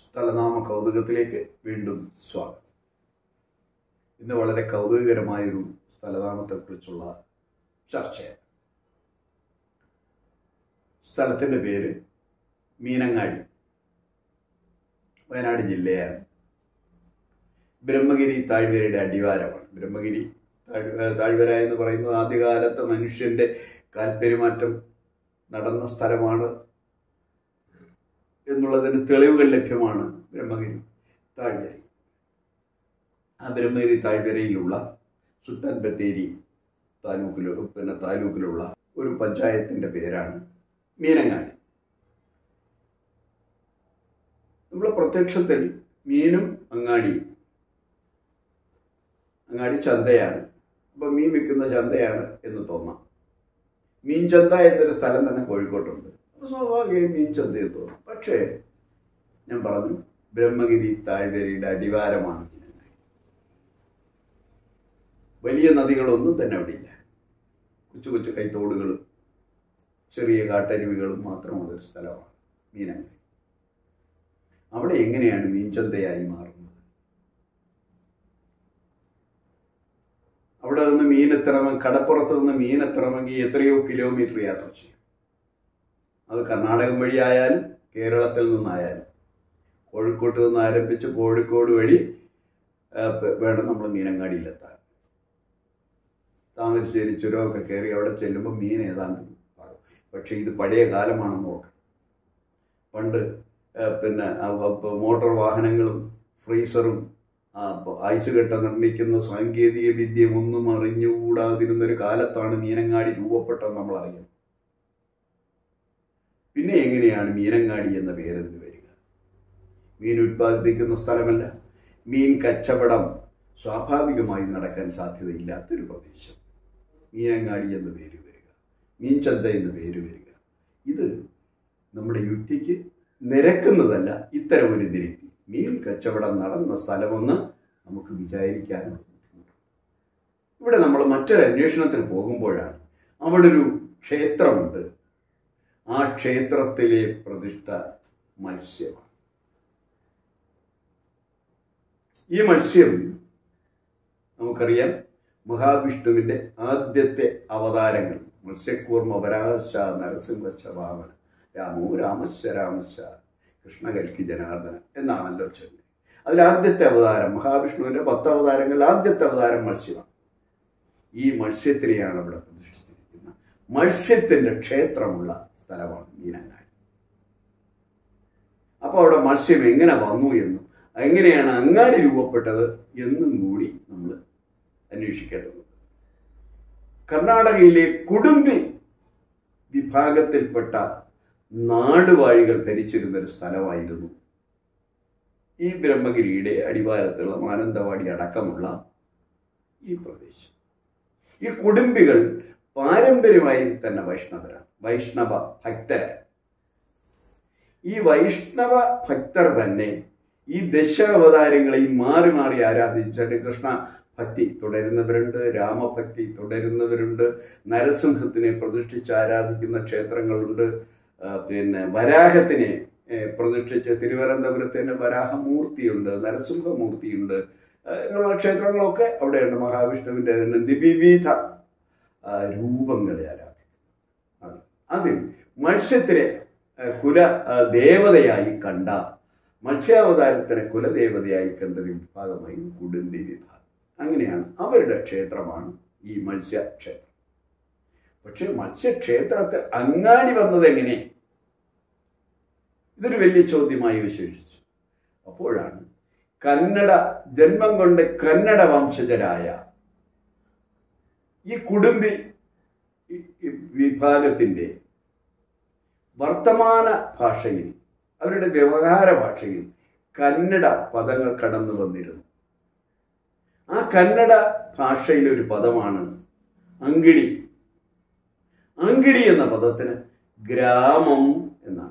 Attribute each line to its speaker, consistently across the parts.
Speaker 1: സ്ഥലനാമ കൗതുകത്തിലേക്ക് വീണ്ടും സ്വാഗതം ഇന്ന് വളരെ കൗതുകകരമായൊരു സ്ഥലനാമത്തെക്കുറിച്ചുള്ള ചർച്ചയാണ് സ്ഥലത്തിൻ്റെ പേര് മീനങ്ങാടി വയനാട് ജില്ലയാണ് ബ്രഹ്മഗിരി താഴ്വരയുടെ അടിവാരമാണ് ബ്രഹ്മഗിരി താഴ്വ താഴ്വര എന്ന് പറയുന്നത് ആദ്യകാലത്ത് മനുഷ്യന്റെ കാൽപ്പെരുമാറ്റം നടന്ന സ്ഥലമാണ് എന്നുള്ളതിന് തെളിവുകൾ ലഭ്യമാണ് ബ്രഹ്മഗിരി താഴ്വര ആ ബ്രഹ്മഗിരി താഴ്വരയിലുള്ള സുൽത്താൻ ബത്തേരി താലൂക്കിലോ പിന്നെ താലൂക്കിലുള്ള ഒരു പഞ്ചായത്തിൻ്റെ പേരാണ് മീനങ്ങാടി നമ്മൾ പ്രത്യക്ഷത്തിൽ മീനും അങ്ങാടിയും അങ്ങാടി ചന്തയാണ് അപ്പം മീൻ വിൽക്കുന്ന ചന്തയാണ് എന്ന് തോന്നാം മീൻ ചന്ത എന്നൊരു സ്ഥലം തന്നെ കോഴിക്കോട്ടുണ്ട് അപ്പോൾ സ്വാഭാവികമായും മീൻ ചന്ത എന്ന് തോന്നും പക്ഷേ ഞാൻ പറഞ്ഞു ബ്രഹ്മഗിരി താഴ്വരയുടെ അടിവാരമാണ് മീനങ്ങാടി വലിയ നദികളൊന്നും തന്നെ അവിടെ ഇല്ല കൊച്ചു കൊച്ചു കൈത്തോടുകളും ചെറിയ കാട്ടരുവികളും മാത്രമുള്ളൊരു സ്ഥലമാണ് മീനങ്ങാടി അവിടെ എങ്ങനെയാണ് മീൻചന്തയായി മാറുന്നത് അവിടെ നിന്ന് മീൻ എത്തണമെ കടപ്പുറത്ത് നിന്ന് മീൻ എത്തണമെങ്കിൽ എത്രയോ കിലോമീറ്റർ യാത്ര ചെയ്യും അത് കർണാടകം വഴിയായാലും കേരളത്തിൽ നിന്നായാലും കോഴിക്കോട്ട് നിന്ന് ആരംഭിച്ച് കോഴിക്കോട് വഴി ആ, പ- വേണം നമ്മൾ മീനങ്ങാടിയിലെത്താൻ താമരശ്ശേരി ചുരമൊക്കെ കയറി അവിടെ ചെല്ലുമ്പോൾ മീൻ ഏതാണ്ട് ആകും പക്ഷേ ഇത് പഴയ കാലമാണെന്ന് ഓർക്കണം പണ്ട് ആ, പിന്നെ ആ, ആ, മോട്ടോർ വാഹനങ്ങളും ഫ്രീസറും ആ, പ- ഐസ് കെട്ട നിർമ്മിക്കുന്ന സാങ്കേതിക വിദ്യ ഒന്നും അറിഞ്ഞുകൂടാതിരുന്നൊരു കാലത്താണ് മീനങ്ങാടി രൂപപ്പെട്ടത് നമ്മൾ അറിയുന്നത് പിന്നെ എങ്ങനെയാണ് മീനങ്ങാടി എന്ന പേരതിന് വരിക മീൻ ഉൽപ്പാദിപ്പിക്കുന്ന സ്ഥലമല്ല മീൻ കച്ചവടം സ്വാഭാവികമായി നടക്കാൻ സാധ്യതയില്ലാത്തൊരു പ്രദേശം മീനങ്ങാടി എന്ന പേര് വരിക മീൻചന്ത എന്ന പേര് വരിക ഇത് നമ്മുടെ യുക്തിക്ക് നിരക്കുന്നതല്ല ഇത്തരം ഒരു നിരക്തി മീൻ കച്ചവടം നടന്ന സ്ഥലമെന്ന് നമുക്ക് വിചാരിക്കാനുള്ള ബുദ്ധിമുട്ട് ഇവിടെ നമ്മൾ മറ്റൊരു അന്വേഷണത്തിന് പോകുമ്പോഴാണ് അവിടെ ഒരു ക്ഷേത്രമുണ്ട് ആ ക്ഷേത്രത്തിലെ പ്രതിഷ്ഠ മത്സ്യമാണ് ഈ മത്സ്യം നമുക്കറിയാം മഹാവിഷ്ണുവിന്റെ ആദ്യത്തെ അവതാരങ്ങൾ മത്സ്യക്കൂർമ്മ വരാശ നരസിംഹശ വാമന രാമോ രാമശ രാമശ കൃഷ്ണകൽക്കി ജനാർദ്ദന എന്നാണല്ലോ ചൊല്ലി അതിൽ ആദ്യത്തെ അവതാരം മഹാവിഷ്ണുവിന്റെ പത്ത് അവതാരങ്ങളിൽ ആദ്യത്തെ അവതാരം മത്സ്യമാണ് ഈ മത്സ്യത്തിനെയാണ് ഇവിടെ പ്രതിഷ്ഠിച്ചിരിക്കുന്നത് മത്സ്യത്തിന്റെ ക്ഷേത്രമുള്ള സ്ഥലമാണ് മീനങ്ങാടി അപ്പോൾ അവിടെ മത്സ്യം എങ്ങനെ വന്നു എന്നും എങ്ങനെയാണ് അങ്ങാടി രൂപപ്പെട്ടത് എന്നും കൂടി നമ്മൾ അന്വേഷിക്കേണ്ടതുണ്ട് കർണാടകയിലെ കുടുംബി വിഭാഗത്തിൽപ്പെട്ട നാടുവാഴികൾ ഭരിച്ചിരുന്ന ഒരു സ്ഥലമായിരുന്നു ഈ ബ്രഹ്മഗിരിയുടെ അടിവാരത്തുള്ള മാനന്തവാടി അടക്കമുള്ള ഈ പ്രദേശം ഈ കുടുംബികൾ പാരമ്പര്യമായി തന്നെ വൈഷ്ണവരാണ് വൈഷ്ണവ ഭക്തരാണ് ഈ വൈഷ്ണവ ഭക്തർ തന്നെ ഈ ദശാവതാരങ്ങളെയും മാറി മാറി ആരാധിച്ചിട്ട് കൃഷ്ണ ഭക്തി തുടരുന്നവരുണ്ട് രാമഭക്തി തുടരുന്നവരുണ്ട് നരസിംഹത്തിനെ പ്രതിഷ്ഠിച്ച് ആരാധിക്കുന്ന ക്ഷേത്രങ്ങളുണ്ട് ആ, പിന്നെ വരാഹത്തിനെ ഏ, പ്രതിഷ്ഠിച്ച് തിരുവനന്തപുരത്തിന് വരാഹമൂർത്തിയുണ്ട് നരസിംഹമൂർത്തിയുണ്ട് ആ, ഇങ്ങനെയുള്ള ക്ഷേത്രങ്ങളൊക്കെ അവിടെയുണ്ട് മഹാവിഷ്ണുവിൻ്റെ തന്നെ വിവിധ ആ, രൂപങ്ങളെ ആരാധിക്കുന്നു അത് അതിൽ മത്സ്യത്തിനെ ആ, കുല ആ, ദേവതയായി കണ്ട മത്സ്യാവതാരത്തിനെ കുലദേവതയായി കണ്ട ഒരു വിഭാഗമായി കുടുംബി വിഭാഗം അങ്ങനെയാണ് അവരുടെ ക്ഷേത്രമാണ് ഈ മത്സ്യക്ഷേത്രം പക്ഷെ മത്സ്യക്ഷേത്രത്തിൽ അങ്ങാടി വന്നത് എങ്ങനെ ഇതൊരു വലിയ ചോദ്യമായി വിശേഷിച്ചു അപ്പോഴാണ് കന്നഡ ജന്മം കൊണ്ട് കന്നഡ വംശജരായ ഈ കുടുംബി ഈ- ഈ വിഭാഗത്തിന്റെ വർത്തമാന ഭാഷയിൽ അവരുടെ വ്യവഹാര ഭാഷയിൽ കന്നഡ പദങ്ങൾ കടന്നു വന്നിരുന്നു ആ കന്നഡ ഭാഷയിലെ ഒരു പദമാണ് അങ്കിടി അങ്കിടി എന്ന പദത്തിന് ഗ്രാമം എന്നാണ്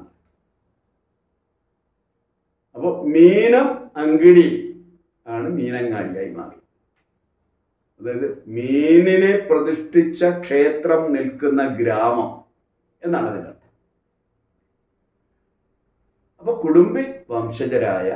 Speaker 1: അപ്പോൾ മീനം അങ്കിടി ആണ് മീനങ്ങാടിയായി മാറി അതായത് മീനിനെ പ്രതിഷ്ഠിച്ച ക്ഷേത്രം നിൽക്കുന്ന ഗ്രാമം എന്നാണ് അതിൻ്റെ അർത്ഥം അപ്പൊ കുടുംബി വംശജരായ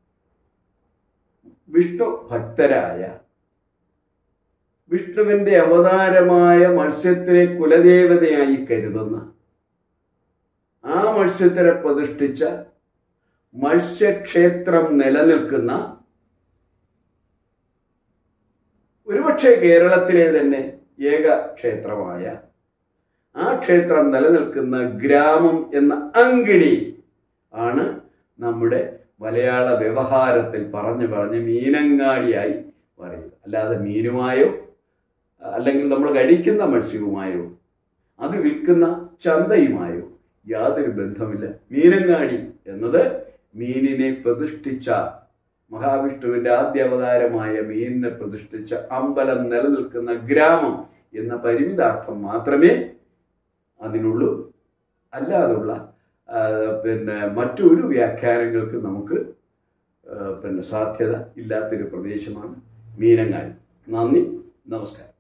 Speaker 1: വിഷ്ണു ഭക്തരായ വിഷ്ണുവിന്റെ അവതാരമായ മത്സ്യത്തിനെ കുലദേവതയായി കരുതുന്ന ആ മത്സ്യത്തിനെ പ്രതിഷ്ഠിച്ച മത്സ്യക്ഷേത്രം നിലനിൽക്കുന്ന ഒരുപക്ഷെ കേരളത്തിലെ തന്നെ ഏക ക്ഷേത്രമായ ആ ക്ഷേത്രം നിലനിൽക്കുന്ന ഗ്രാമം എന്ന അങ്കിടി ആണ് നമ്മുടെ മലയാള വ്യവഹാരത്തിൽ പറഞ്ഞു പറഞ്ഞ് മീനങ്ങാടിയായി പറയുന്നത് അല്ലാതെ മീനുമായോ അല്ലെങ്കിൽ നമ്മൾ കഴിക്കുന്ന മത്സ്യവുമായോ അത് വിൽക്കുന്ന ചന്തയുമായോ യാതൊരു ബന്ധമില്ല മീനങ്ങാടി എന്നത് മീനിനെ പ്രതിഷ്ഠിച്ച മഹാവിഷ്ണുവിന്റെ ആദ്യ അവതാരമായ മീനിനെ പ്രതിഷ്ഠിച്ച അമ്പലം നിലനിൽക്കുന്ന ഗ്രാമം എന്ന പരിമിതാർത്ഥം മാത്രമേ അതിനുള്ളൂ അല്ലാതുള്ള ആ, പിന്നെ മറ്റൊരു വ്യാഖ്യാനങ്ങൾക്ക് നമുക്ക് ആ, പിന്നെ സാധ്യത ഇല്ലാത്തൊരു പ്രദേശമാണ് മീനങ്ങാടി നന്ദി നമസ്കാരം